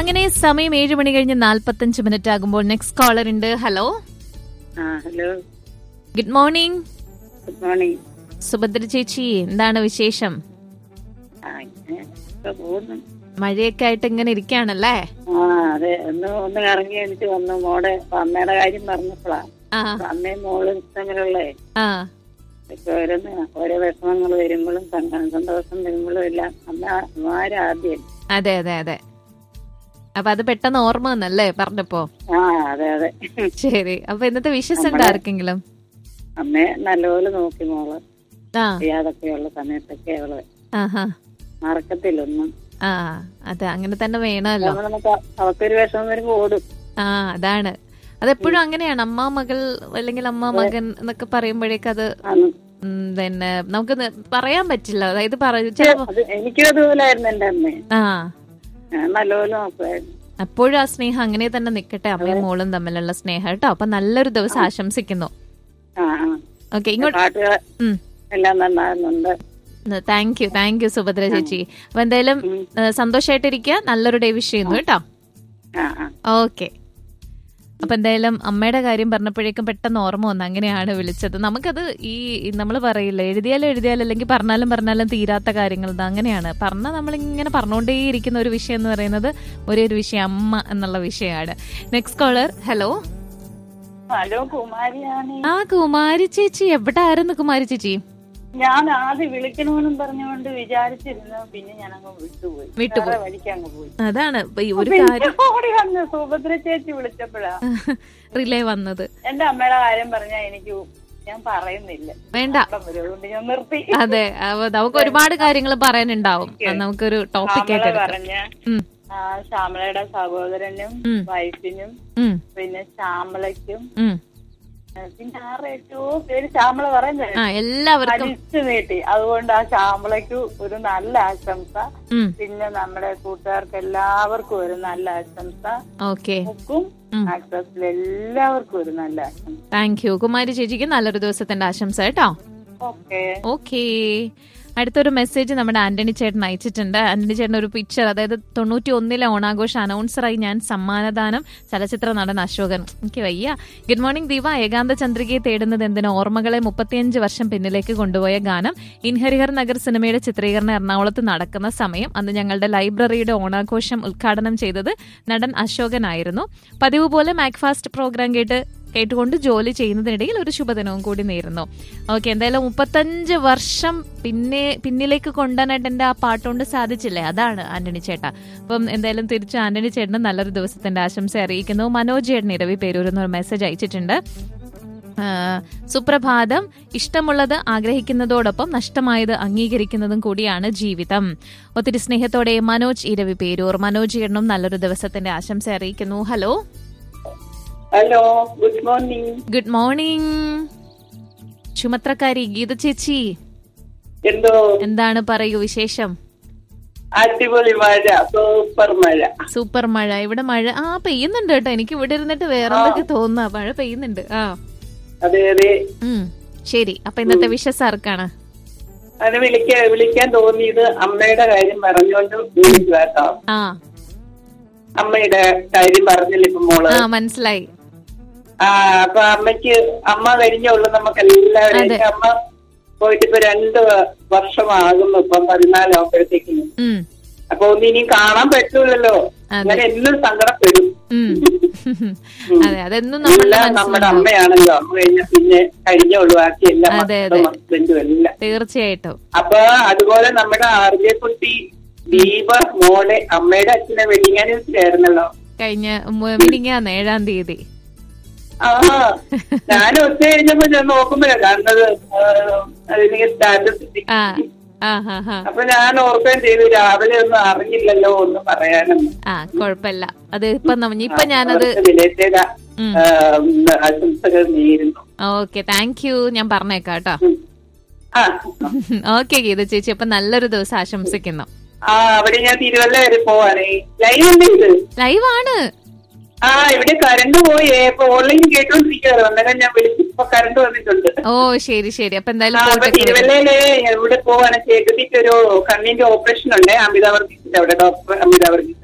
അങ്ങനെ സമയം ഏഴ് മണി കഴിഞ്ഞ് നാൽപ്പത്തഞ്ച് മിനിറ്റ് ആകുമ്പോൾ നെക്സ്റ്റ് കോളർ ഉണ്ട് ഹലോ ആ hello good morning good morning Subhadra ചേച്ചി എന്താണ് വിശേഷം ആ ഇങ്ങനെ ഒക്കെ പോകുന്നു മഴയൊക്കെ ആയിട്ട് ഇങ്ങനെ ഇരിക്കുകയാണല്ലേ ആ അതെ ഒന്ന് ഒന്ന് ഇറങ്ങി എനിക്ക് വന്നു മോടെ അമ്മയുടെ കാര്യം പറഞ്ഞപ്പോഴാ ആ അമ്മയും മോളും തമ്മിലുള്ള ആ ഇപ്പൊ ഓരോന്ന് ഓരോ വിഷമങ്ങൾ വരുമ്പോഴും സങ്ക- സന്തോഷം വരുമ്പോഴും എല്ലാം അമ്മ അമ്മമാരാദ്യം അതെ അതെ അതെ അപ്പൊ അത് പെട്ടെന്ന് ഓർമ്മ വന്നല്ലേ പറഞ്ഞപ്പോ ആ അതെ അതെ ശരി അപ്പൊ ഇന്നത്തെ വിശ്വസ് ഉണ്ട് ആർക്കെങ്കിലും അമ്മയെ നല്ലപോലെ നോക്കി മോള് ആ ചെയ്യാതൊക്കെയുള്ള സമയത്തൊക്കെ അവള് ആഹാ മറക്കത്തില്ലൊന്നും ആ അതെ അങ്ങനെ തന്നെ വേണമല്ലോ അപ്പൊ നമുക്ക് അവക്കൊരു വിഷമം വരുമ്പോ ഓടും ആ അതാണ് അതെപ്പോഴും അങ്ങനെയാണ് അമ്മ മകൾ അല്ലെങ്കിൽ അമ്മ മകൻ എന്നൊക്കെ പറയുമ്പോഴേക്ക് അത് ആണ്. ഉം, പിന്നെ നമുക്ക് ന- പറയാൻ പറ്റില്ല അതായത് പറ- ചിലപ്പോ അത് എനിക്കും അതുപോലായിരുന്നു എന്റെ അമ്മ ആ ഞാൻ നല്ലപോലെ നോക്കുമായിരുന്നു അപ്പോഴും ആ സ്നേഹം അങ്ങനെ തന്നെ നിക്കട്ടെ അമ്മയും മോളും തമ്മിലുള്ള സ്നേഹം കേട്ടോ അപ്പൊ നല്ലൊരു ദിവസം ആശംസിക്കുന്നു ആ ആ ഓക്കെ ഇങ്ങോട്ട് പാട്ടുകൾ ഉം എല്ലാം നന്നാകുന്നുണ്ട് thank you thank you Subhadra ചേച്ചി അപ്പൊ എന്തായാലും ഉം. സന്തോഷമായിട്ടിരിക്കുക നല്ലൊരു ഡേ വിഷ് ചെയ്യുന്നു കേട്ടോ ആ ആ ഓക്കെ അപ്പൊ എന്തായാലും അമ്മയുടെ കാര്യം പറഞ്ഞപ്പോഴേക്കും പെട്ടെന്ന് ഓർമ്മ വന്നു അങ്ങനെയാണ് വിളിച്ചത് നമുക്കത് ഈ നമ്മൾ പറയില്ല എഴുതിയാലും എഴുതിയാലും അല്ലെങ്കിൽ പറഞ്ഞാലും പറഞ്ഞാലും തീരാത്ത കാര്യങ്ങൾ ഇത് അങ്ങനെയാണ് പറഞ്ഞാൽ നമ്മളിങ്ങനെ പറഞ്ഞുകൊണ്ടേയിരിക്കുന്ന ഒരു വിഷയം എന്ന് പറയുന്നത് ഒരേ ഒരു വിഷയം അമ്മ എന്നുള്ള വിഷയമാണ് നെക്സ്റ്റ് കോളർ ഹലോ ഹലോ കുമാരിയാണ് ആ കുമാരി ചേച്ചി എവിടെ ആയിരുന്നു കുമാരി ചേച്ചി ഞാൻ ആദ്യം വിളിക്കണമെന്നും പറഞ്ഞുകൊണ്ട് വിചാരിച്ചിരുന്നു പിന്നെ ഞാൻ അങ്ങ് വിട്ടുപോയി വിട്ടുപോയി. വേറെ വഴിക്ക് അങ്ങ് പോയി അതാണ് ഇപ്പൊ ഈ ഒരു പിന്നെ കാര്യം ഓടി വന്ന് സുഭദ്ര ചേച്ചി വിളിച്ചപ്പോഴാ റിലേ വന്നത് എന്റെ അമ്മയുടെ കാര്യം പറഞ്ഞാ എനിക്ക് ഞാൻ പറയുന്നില്ല വേണ്ട അവിടെ വരും. അതുകൊണ്ട് ഞാൻ നിർത്തി അതെ അപ്പൊ നമുക്ക് ഒരുപാട് കാര്യങ്ങൾ പറയാനുണ്ടാവും അത് നമുക്കൊരു ടോപ്പിക് ആയിട്ട് ശ്യാമള എടുക്കാം പറഞ്ഞ ഉം, ആ, ശ്യാമളയുടെ സഹോദരനും ഉം. വൈഫിനും ഉം, പിന്നെ ശ്യാമളയ്ക്കും ഉം. ആ, പിന്നെ ആരുടെ ഏറ്റവും പേര് ശ്യാമള പറയുന്നത് ആ എല്ലാവർക്കും അരിച്ചു നീട്ടി അതുകൊണ്ട് ആ ശ്യാമളയ്ക്ക് ഒരു നല്ല ആശംസ ഉം, പിന്നെ നമ്മുടെ കൂട്ടുകാർക്ക് എല്ലാവർക്കും ഒരു നല്ല ആശംസ ഓക്കെ മുക്കും ഉം. ആക്ട്രസിൽ എല്ലാവർക്കും ഒരു നല്ല ആശംസ താങ്ക് യു കുമാരി ചേച്ചിക്ക് നല്ലൊരു ദിവസത്തിന്റെ ആശംസ കേട്ടോ ഓക്കെ ഓക്കേ അടുത്തൊരു മെസ്സേജ് നമ്മുടെ ആന്റണി ചേട്ടൻ അയച്ചിട്ടുണ്ട് ആന്റണി ചേട്ടൻ ഒരു പിക്ചർ അതായത് തൊണ്ണൂറ്റി ഒന്നിലെ ഓണാഘോഷ അനൗൺസറായി ഞാൻ സമ്മാനദാനം ചലച്ചിത്ര നടൻ അശോകൻ എനിക്ക് വയ്യ ഗുഡ് മോർണിംഗ് ദീപ ഏകാന്ത ചന്ദ്രികയെ തേടുന്നത് എന്തിന് ഓർമ്മകളെ മുപ്പത്തിയഞ്ച് വർഷം പിന്നിലേക്ക് കൊണ്ടുപോയ ഗാനം ഇൻഹരിഹർ നഗർ സിനിമയുടെ ചിത്രീകരണം എറണാകുളത്ത് നടക്കുന്ന സമയം അന്ന് ഞങ്ങളുടെ ലൈബ്രറിയുടെ ഓണാഘോഷം ഉദ്ഘാടനം ചെയ്തത് നടൻ അശോകനായിരുന്നു പതിവ് പോലെ മാക്ഫാസ്റ്റ് പ്രോഗ്രാം കേട്ട് കേട്ടുകൊണ്ട് ജോലി ചെയ്യുന്നതിനിടയിൽ ഒരു ശുഭദിനവും കൂടി നേരുന്നു ഓക്കെ എന്തായാലും മുപ്പത്തഞ്ച് വർഷം പിന്നെ പിന്നിലേക്ക് കൊണ്ടുവരാനായിട്ട് എൻ്റെ ആ പാട്ടുകൊണ്ട് സാധിച്ചില്ലേ അതാണ് ആന്റണി ചേട്ടാ അപ്പം എന്തായാലും തിരിച്ച് ആന്റണി ചേട്ടന് നല്ലൊരു ദിവസത്തിന്റെ ആശംസ അറിയിക്കുന്നു മനോജ് ചേട്ടൻ ഇരവി പേരൂരെന്ന് ഒരു മെസ്സേജ് അയച്ചിട്ടുണ്ട് ആ, സുപ്രഭാതം ഇഷ്ടമുള്ളത് ആഗ്രഹിക്കുന്നതോടൊപ്പം നഷ്ടമായത് അംഗീകരിക്കുന്നതും കൂടിയാണ് ജീവിതം ഒത്തിരി സ്നേഹത്തോടെ മനോജ് ഇരവി പേരൂർ മനോജ് ചേട്ടനും നല്ലൊരു ദിവസത്തിന്റെ ആശംസ അറിയിക്കുന്നു hello hello good morning good morning ചുമത്രക്കാരി ഗീത ചേച്ചി എന്തോ എന്താണ് പറയൂ വിശേഷം അടിപൊളി മഴ സൂപ്പർ മഴ സൂപ്പർ മഴ ഇവിടെ മഴ ആ പെയ്യുന്നുണ്ട് കേട്ടോ എനിക്ക് ഇവിടെ ഇരുന്നിട്ട് വേറെ എന്തൊക്കെ തോന്നുക മഴ പെയ്യുന്നുണ്ട് ആ അതെ അതെ ഉം ശരി അപ്പൊ ഇന്നത്തെ വിശ്വസ് ആർക്കാണ് അത് വിളിക്കാൻ വിളിക്കാൻ തോന്നിയത് അമ്മയുടെ കാര്യം പറഞ്ഞുകൊണ്ട് വിളിക്കുക കേട്ടോ ആ അമ്മയുടെ കാര്യം പറഞ്ഞില്ല ഇപ്പൊ മോള് ആ മനസ്സിലായി ആ അപ്പൊ അമ്മയ്ക്ക് അമ്മ കഴിഞ്ഞുള്ളൂ നമുക്ക് എല്ലാവരും അതെ. എന്റെ അമ്മ പോയിട്ട് ഇപ്പൊ രണ്ട് വർഷമാകുന്നു ഇപ്പൊ പതിനാലാവുമ്പോഴത്തേക്കിനും ഉം അപ്പൊ ഒന്നും ഇനി കാണാൻ പറ്റൂലല്ലോ അതെ. അങ്ങനെ എന്നും സങ്കടപ്പെടും ഉം അതെ അതെന്നും നമ്മളുടെ എല്ലാം നമ്മുടെ മനസ്സിലുണ്ടാവും അമ്മയാണല്ലോ അമ്മ കഴിഞ്ഞ പിന്നെ കഴിഞ്ഞുള്ളൂ ബാക്കി എല്ലാം അതെ, മക്കളും അതെ. ഹസ്ബൻഡും എല്ലാം തീർച്ചയായിട്ടും അപ്പൊ അതുപോലെ നമ്മുടെ ആർജെ കുട്ടി ദീപ മോളെ അമ്മയുടെ അച്ഛനെ വെഡിങ് ആനിവേഴ്സറി ആയിരുന്നല്ലോ കഴിഞ്ഞ മിനിങ്ങാന്ന് ഏഴാം തീയതി ആ ഞാൻ ഒറ്റ കഴിഞ്ഞപ്പോ ഞാൻ നോക്കുമ്പോഴാ കാണുന്നത് അതിന് സ്റ്റാറ്റസ് ആ ആ ഹാ ഹാ അപ്പൊ ഞാൻ ഓർക്കുകയും ചെയ്തു രാവിലെ ഒന്നും അറിഞ്ഞില്ലല്ലോ ഒന്ന് പറയാനൊന്നും ആ കൊഴപ്പല്ല അത് ഇപ്പൊ നമ്മ- ഇപ്പൊ ഞാനത് അവർക്ക് വിലയേറ്റ ഉം. ആശംസകൾ നേരുന്നു ഓക്കെ താങ്ക് യു ഞാൻ പറഞ്ഞേക്കാം കേട്ടോ ഉം. ആ ഓക്കെ ഗീത ചേച്ചി അപ്പൊ നല്ലൊരു ദിവസം ആശംസിക്കുന്നു ആ അവിടെ ഞാൻ തിരുവല്ല വരെ പോവാണേ ലൈവ് ഉണ്ട് ഇത് ലൈവ് ആണ് ആ ഇവിടെ കറണ്ട് പോയേ ഇപ്പൊ ഓൺലൈൻ കേട്ടോണ്ടിരിക്കുകയാണ് അന്നേരം ഞാൻ വിളിച്ചു ഇപ്പൊ കറണ്ട് വന്നിട്ടുണ്ട് ഓ ശരി ശരി അപ്പൊ ആ, എന്തായാലും അപ്പൊ പോയിട്ട് വരൂ. തിരുവല്ലയില് ഇവിടെ പോവാണ് ചേട്ടത്തിക്ക് ഒരു കണ്ണിന്റെ ഓപ്പറേഷൻ ഉണ്ട് അമിതാവർഗീസിന്റെ അവിടെ ഡോക്ടർ അമിതാവർഗീസിന്റെ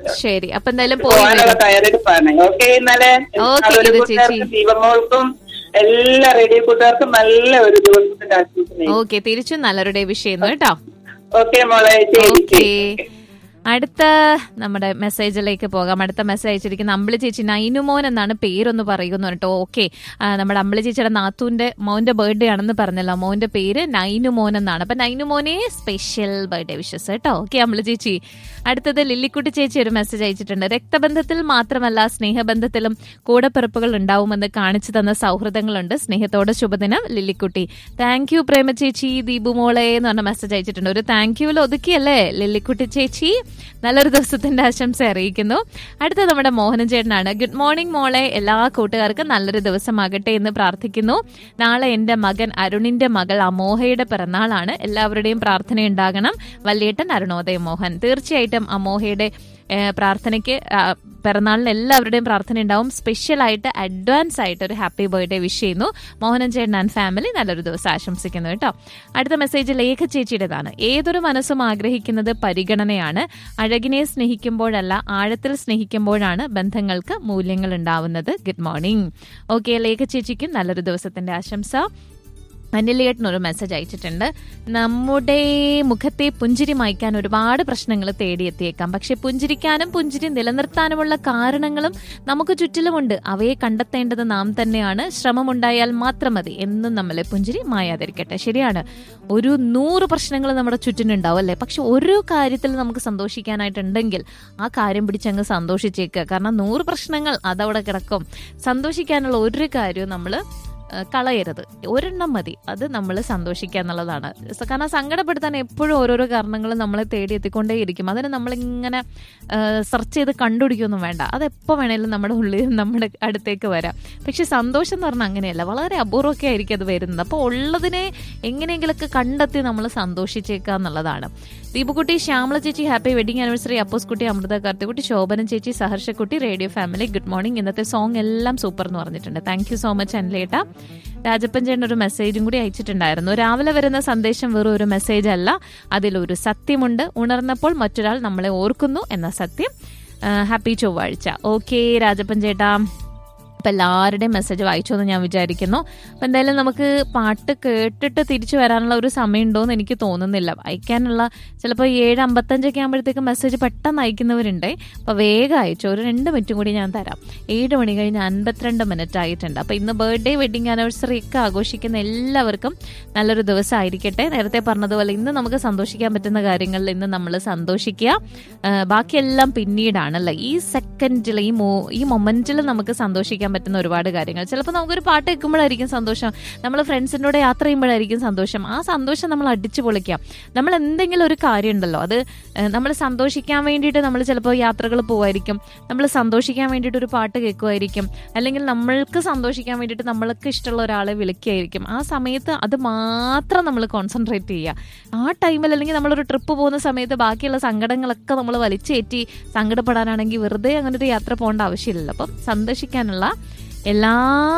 ശരി അപ്പൊ എന്തായാലും പോയി പോകാനുള്ള വരും തയ്യാറെടുപ്പാണ് ഓക്കെ ഇന്നലെ ഓക്കേ, അതുപോലെ ഇത് കൂട്ടുകാർക്കും ചേച്ചി. ദീപമോൾക്കും എല്ലാ റേഡിയോ കൂട്ടുകാർക്കും നല്ല ഒരു ദിവസത്തിന്റെ ആശംസ ഓക്കെ തിരിച്ചും നല്ലൊരു വിഷയം കേട്ടോ ഓക്കെ മോളെ ശരി ഓക്കെ ശരി അടുത്ത നമ്മുടെ മെസ്സേജിലേക്ക് പോകാം അടുത്ത മെസ്സേജ് അയച്ചിരിക്കുന്ന അമ്പിളി ചേച്ചി നൈനുമോൻ എന്നാണ് പേരൊന്ന് പറയുന്നു കേട്ടോ ഓക്കെ നമ്മുടെ അമ്പിളി ചേച്ചിയുടെ നാത്തൂന്റെ മോന്റെ ബർത്ത്ഡേ ആണെന്ന് പറഞ്ഞല്ലോ മോന്റെ പേര് നൈനുമോൻ എന്നാണ് അപ്പൊ നൈനുമോനെ സ്പെഷ്യൽ ബർത്ത്ഡേ വിഷസ് കേട്ടോ ഓക്കെ അമ്പിളി ചേച്ചി അടുത്തത് ലില്ലിക്കുട്ടി ചേച്ചി ഒരു മെസ്സേജ് അയച്ചിട്ടുണ്ട് രക്തബന്ധത്തിൽ മാത്രമല്ല സ്നേഹബന്ധത്തിലും കൂടപ്പിറപ്പുകൾ ഉണ്ടാവുമെന്ന് കാണിച്ചു തന്ന സൗഹൃദങ്ങളുണ്ട് സ്നേഹത്തോടെ ശുഭദിനം ലില്ലിക്കുട്ടി താങ്ക് യു പ്രേമ ചേച്ചി ദീപു മോളെ എന്ന് പറഞ്ഞ മെസ്സേജ് അയച്ചിട്ടുണ്ട് ഒരു താങ്ക് യുവിൽ ഒതുക്കിയല്ലേ ലില്ലിക്കുട്ടി ചേച്ചി നല്ലൊരു ദിവസത്തിന്റെ ആശംസ അറിയിക്കുന്നു അടുത്ത നമ്മുടെ മോഹനൻ ചേട്ടനാണ് ഗുഡ് മോർണിംഗ് മോളെ എല്ലാ കൂട്ടുകാർക്കും നല്ലൊരു ദിവസമാകട്ടെ എന്ന് പ്രാർത്ഥിക്കുന്നു നാളെ എന്റെ മകൻ അരുണിന്റെ മകൾ അമോഹയുടെ പിറന്നാളാണ് എല്ലാവരുടെയും പ്രാർത്ഥന ഉണ്ടാകണം വല്യേട്ടൻ അരുണോദയ മോഹൻ തീർച്ചയായിട്ടും അമോഹയുടെ ഏഹ്, പ്രാർത്ഥനയ്ക്ക് ആ, പിറന്നാളിന് എല്ലാവരുടെയും പ്രാർത്ഥന ഉണ്ടാവും സ്പെഷ്യൽ ആയിട്ട് അഡ്വാൻസ് ആയിട്ട് ഒരു ഹാപ്പി ബർത്ത്ഡേ വിഷ് ചെയ്യുന്നു മോഹനൻ ചേട്ടൻ ആൻഡ് ഫാമിലി നല്ലൊരു ദിവസം ആശംസിക്കുന്നു കേട്ടോ അടുത്ത മെസ്സേജ് ലേഖ ചേച്ചിയുടേതാണ് ഏതൊരു മനസ്സും ആഗ്രഹിക്കുന്നത് പരിഗണനയാണ് അഴകിനെ സ്നേഹിക്കുമ്പോഴല്ല ആഴത്തിൽ സ്നേഹിക്കുമ്പോഴാണ് ബന്ധങ്ങൾക്ക് മൂല്യങ്ങൾ ഉണ്ടാവുന്നത് ഗുഡ് മോർണിംഗ് ഓക്കെ ലേഖ ചേച്ചിക്കും നല്ലൊരു ദിവസത്തിന്റെ ആശംസ അനിലേട്ടനൊരു മെസ്സേജ് അയച്ചിട്ടുണ്ട് നമ്മുടെ മുഖത്തെ പുഞ്ചിരി മായ്ക്കാൻ ഒരുപാട് പ്രശ്നങ്ങൾ തേടിയെത്തിയേക്കാം പക്ഷെ പുഞ്ചിരിക്കാനും പുഞ്ചിരി നിലനിർത്താനുമുള്ള കാരണങ്ങളും നമുക്ക് ചുറ്റിലുമുണ്ട് അവയെ കണ്ടെത്തേണ്ടത് നാം തന്നെയാണ് ശ്രമമുണ്ടായാൽ മാത്രം മതി എന്നും നമ്മളെ പുഞ്ചിരി മായാതിരിക്കട്ടെ ശരിയാണ് ഒരു നൂറ് പ്രശ്നങ്ങൾ നമ്മുടെ ചുറ്റിനുണ്ടാവും അല്ലേ പക്ഷെ ഒരു കാര്യത്തിൽ നമുക്ക് സന്തോഷിക്കാനായിട്ടുണ്ടെങ്കിൽ ആ കാര്യം പിടിച്ചങ്ങ് സന്തോഷിച്ചേക്കുക കാരണം നൂറ് പ്രശ്നങ്ങൾ അതവിടെ കിടക്കും സന്തോഷിക്കാനുള്ള ഒരു കാര്യവും നമ്മൾ കളയരുത് ഒരെണ്ണം മതി അത് നമ്മൾ സന്തോഷിക്കുക എന്നുള്ളതാണ് സ- കാരണം സങ്കടപ്പെടുത്താൻ എപ്പോഴും ഓരോരോ കാരണങ്ങൾ നമ്മളെ തേടി എത്തിക്കൊണ്ടേയിരിക്കും അതിന് നമ്മളിങ്ങനെ സെർച്ച് ചെയ്ത് കണ്ടുപിടിക്കൊന്നും വേണ്ട അത് എപ്പോൾ വേണേലും നമ്മുടെ ഉള്ളിൽ നമ്മുടെ അടുത്തേക്ക് വരാം പക്ഷെ സന്തോഷം എന്ന് പറഞ്ഞാൽ അങ്ങനെയല്ല വളരെ അപൂർവമൊക്കെ ആയിരിക്കും അത് വരുന്നത് അപ്പോൾ ഉള്ളതിനെ എങ്ങനെയെങ്കിലൊക്കെ കണ്ടെത്തി നമ്മൾ സന്തോഷിച്ചേക്കുക എന്നുള്ളതാണ് ദീപുക്കുട്ടി ശ്യാമള ചേച്ചി ഹാപ്പി വെഡിങ് ആനിവേഴ്സറി അപ്പോസ് കുട്ടി അമൃത കാർത്തിക്കുട്ടി ശോഭന ചേച്ചി Saharshakutty radio family good morning ഇന്നത്തെ സോങ് എല്ലാം സൂപ്പർ എന്ന് പറഞ്ഞിട്ടുണ്ട് താങ്ക് യു സോ മച്ച് അനിലേട്ട രാജപ്പൻ ചേട്ടൻ ഒരു മെസ്സേജും കൂടി അയച്ചിട്ടുണ്ടായിരുന്നു രാവിലെ വരുന്ന സന്ദേശം വെറും ഒരു മെസ്സേജ് അല്ല അതിലൊരു സത്യമുണ്ട് ഉണർന്നപ്പോൾ മറ്റൊരാൾ നമ്മളെ ഓർക്കുന്നു എന്ന സത്യം ഹാപ്പി ചൊവ്വാഴ്ച ഓക്കെ രാജപ്പൻ ചേട്ടാ അപ്പം എല്ലാവരുടെയും മെസ്സേജ് വായിച്ചു എന്ന് ഞാൻ വിചാരിക്കുന്നു അപ്പം എന്തായാലും നമുക്ക് പാട്ട് കേട്ടിട്ട് തിരിച്ചു വരാനുള്ള ഒരു സമയം ഉണ്ടോയെന്ന് എനിക്ക് തോന്നുന്നില്ല വായിക്കാനുള്ള ചിലപ്പോൾ ഏഴ് അമ്പത്തഞ്ചൊക്കെ ആകുമ്പോഴത്തേക്ക് മെസ്സേജ് പെട്ടെന്ന് അയക്കുന്നവരുണ്ട് അപ്പോൾ വേഗം അയച്ചു ഒരു രണ്ട് മിനിറ്റും കൂടി ഞാൻ തരാം ഏഴ് മണി കഴിഞ്ഞ് അൻപത്തിരണ്ട് മിനിറ്റ് ആയിട്ടുണ്ട് അപ്പോൾ ഇന്ന് ബർത്ത്ഡേ വെഡിങ് ആനിവേഴ്സറി ഒക്കെ ആഘോഷിക്കുന്ന എല്ലാവർക്കും നല്ലൊരു ദിവസം ആയിരിക്കട്ടെ നേരത്തെ പറഞ്ഞതുപോലെ ഇന്ന് നമുക്ക് സന്തോഷിക്കാൻ പറ്റുന്ന കാര്യങ്ങളിൽ ഇന്ന് നമ്മൾ സന്തോഷിക്കുക ആ, ബാക്കിയെല്ലാം പിന്നീടാണല്ലേ ഈ സെക്കൻഡിൽ ഈ മോ ഈ മൊമെന്റിൽ നമുക്ക് സന്തോഷിക്കാൻ പറ്റുന്ന ഒരുപാട് കാര്യങ്ങൾ ചിലപ്പോൾ നമുക്കൊരു പാട്ട് കേൾക്കുമ്പോഴായിരിക്കും സന്തോഷം നമ്മൾ ഫ്രണ്ട്സിൻ്റെ കൂടെ യാത്ര ചെയ്യുമ്പോഴായിരിക്കും സന്തോഷം ആ സന്തോഷം നമ്മൾ അടിച്ചു പൊളിക്കാം നമ്മൾ എന്തെങ്കിലും ഒരു കാര്യം ഉണ്ടല്ലോ അത് നമ്മൾ സന്തോഷിക്കാൻ വേണ്ടിയിട്ട് നമ്മൾ ചിലപ്പോൾ യാത്രകൾ പോവായിരിക്കും നമ്മൾ സന്തോഷിക്കാൻ വേണ്ടിയിട്ട് ഒരു പാട്ട് കേൾക്കുമായിരിക്കും അല്ലെങ്കിൽ നമ്മൾക്ക് സന്തോഷിക്കാൻ വേണ്ടിയിട്ട് നമ്മൾക്ക് ഇഷ്ടമുള്ള ഒരാളെ വിളിക്കുകയായിരിക്കും ആ സമയത്ത് അത് മാത്രം നമ്മൾ കോൺസെൻട്രേറ്റ് ചെയ്യുക ആ ടൈമിൽ അല്ലെങ്കിൽ നമ്മളൊരു ട്രിപ്പ് പോകുന്ന സമയത്ത് ബാക്കിയുള്ള സങ്കടങ്ങളൊക്കെ നമ്മൾ വലിച്ചേറ്റി സങ്കടപ്പെടാനാണെങ്കിൽ വെറുതെ അങ്ങനെ ഒരു യാത്ര പോകേണ്ട ആവശ്യമില്ലല്ലോ അപ്പം സന്തോഷിക്കാനുള്ള എല്ലാ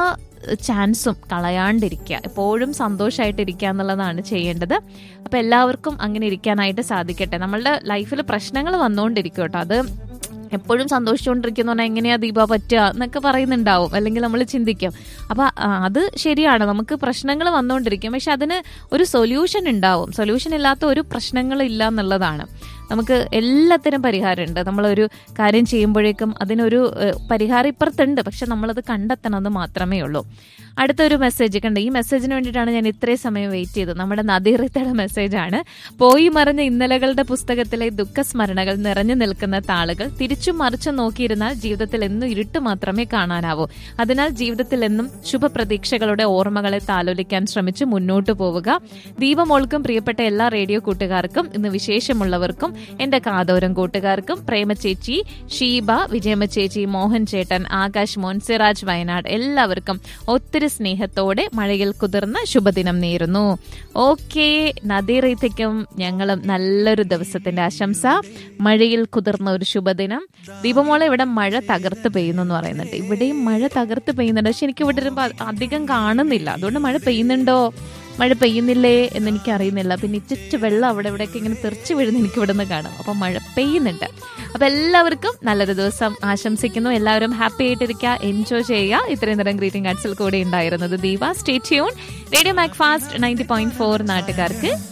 ചാൻസും കളയാണ്ടിരിക്കുക എപ്പോഴും സന്തോഷമായിട്ടിരിക്കുക എന്നുള്ളതാണ് ചെയ്യേണ്ടത് അപ്പം എല്ലാവർക്കും അങ്ങനെ ഇരിക്കാനായിട്ട് സാധിക്കട്ടെ നമ്മളുടെ ലൈഫിൽ പ്രശ്നങ്ങൾ വന്നുകൊണ്ടിരിക്കും കേട്ടോ അത് എപ്പോഴും സന്തോഷിച്ചുകൊണ്ടിരിക്കുന്ന പറഞ്ഞാൽ എങ്ങനെയാ ദീപ പറ്റുക എന്നൊക്കെ പറയുന്നുണ്ടാവും അല്ലെങ്കിൽ നമ്മൾ ചിന്തിക്കും അപ്പൊ ആ, അത് ശരിയാണ് നമുക്ക് പ്രശ്നങ്ങൾ വന്നുകൊണ്ടിരിക്കും പക്ഷെ അതിന് ഒരു സൊല്യൂഷൻ ഉണ്ടാവും സൊല്യൂഷൻ ഇല്ലാത്ത ഒരു പ്രശ്നങ്ങളും ഇല്ല എന്നുള്ളതാണ് നമുക്ക് എല്ലാത്തിനും പരിഹാരമുണ്ട് നമ്മളൊരു കാര്യം ചെയ്യുമ്പോഴേക്കും അതിനൊരു ഏഹ്, പരിഹാരം ഇപ്പുറത്തുണ്ട് പക്ഷെ നമ്മളത് കണ്ടെത്തണമെന്ന് മാത്രമേ ഉള്ളൂ അടുത്തൊരു മെസ്സേജ് കണ്ട് ഈ മെസ്സേജിന് വേണ്ടിയിട്ടാണ് ഞാൻ ഇത്രയും സമയം വെയിറ്റ് ചെയ്തത് നമ്മുടെ നദീറിത്തയുടെ മെസ്സേജാണ് പോയി മറഞ്ഞ ഇന്നലകളുടെ പുസ്തകത്തിലെ ദുഃഖസ്മരണകൾ നിറഞ്ഞു നിൽക്കുന്ന താളുകൾ തിരിച്ചും മറിച്ചും നോക്കിയിരുന്നാൽ ജീവിതത്തിൽ എന്നും ഇരുട്ട് മാത്രമേ കാണാനാവൂ അതിനാൽ ജീവിതത്തിൽ എന്നും ശുഭപ്രതീക്ഷകളുടെ ഓർമ്മകളെ താലോലിക്കാൻ ശ്രമിച്ച് മുന്നോട്ട് പോവുക ദീപമോൾക്കും പ്രിയപ്പെട്ട എല്ലാ റേഡിയോ കൂട്ടുകാർക്കും ഇന്ന് വിശേഷമുള്ളവർക്കും എന്റെ കാതോരം കൂട്ടുകാർക്കും പ്രേമ ചേച്ചി ഷീബ വിജയമ്മ ചേച്ചി മോഹൻ ചേട്ടൻ ആകാശ് മോൻ സിറാജ് വയനാട് എല്ലാവർക്കും ഒത്തിരി സ്നേഹത്തോടെ മഴയിൽ കുതിർന്ന ശുഭദിനം നേരുന്നു ഓക്കെ നദീറീത്തയ്ക്കും ഞങ്ങളും നല്ലൊരു ദിവസത്തിന്റെ ആശംസ മഴയിൽ കുതിർന്ന ഒരു ശുഭദിനം ദീപമോളെ ഇവിടെ മഴ തകർത്ത് പെയ്യുന്നു എന്ന് പറയുന്നുണ്ട് ഇവിടെയും മഴ തകർത്ത് പെയ്യുന്നുണ്ട് പക്ഷെ എനിക്ക് ഇവിടെ വരുമ്പോൾ അധികം കാണുന്നില്ല അതുകൊണ്ട് മഴ പെയ്യുന്നുണ്ടോ മഴ പെയ്യുന്നില്ലേ എന്ന് എനിക്ക് അറിയുന്നില്ല പിന്നെ ഇച്ചിട്ട് വെള്ളം അവിടെ ഇവിടെയൊക്കെ ഇങ്ങനെ തെറിച്ച് വീഴുന്ന എനിക്ക് ഇവിടെ നിന്ന് കാണാം അപ്പം മഴ പെയ്യുന്നുണ്ട് അപ്പം എല്ലാവർക്കും നല്ലൊരു ദിവസം ആശംസിക്കുന്നു എല്ലാവരും ഹാപ്പി ആയിട്ടിരിക്കുക എൻജോയ് ചെയ്യുക ഇത്രയും നേരം ഗ്രീറ്റിംഗ് കാർഡ്സിൽ കൂടെ ഉണ്ടായിരുന്നത് Deepa stay tune radio Macfast ninety point four നാട്ടുകാർക്ക്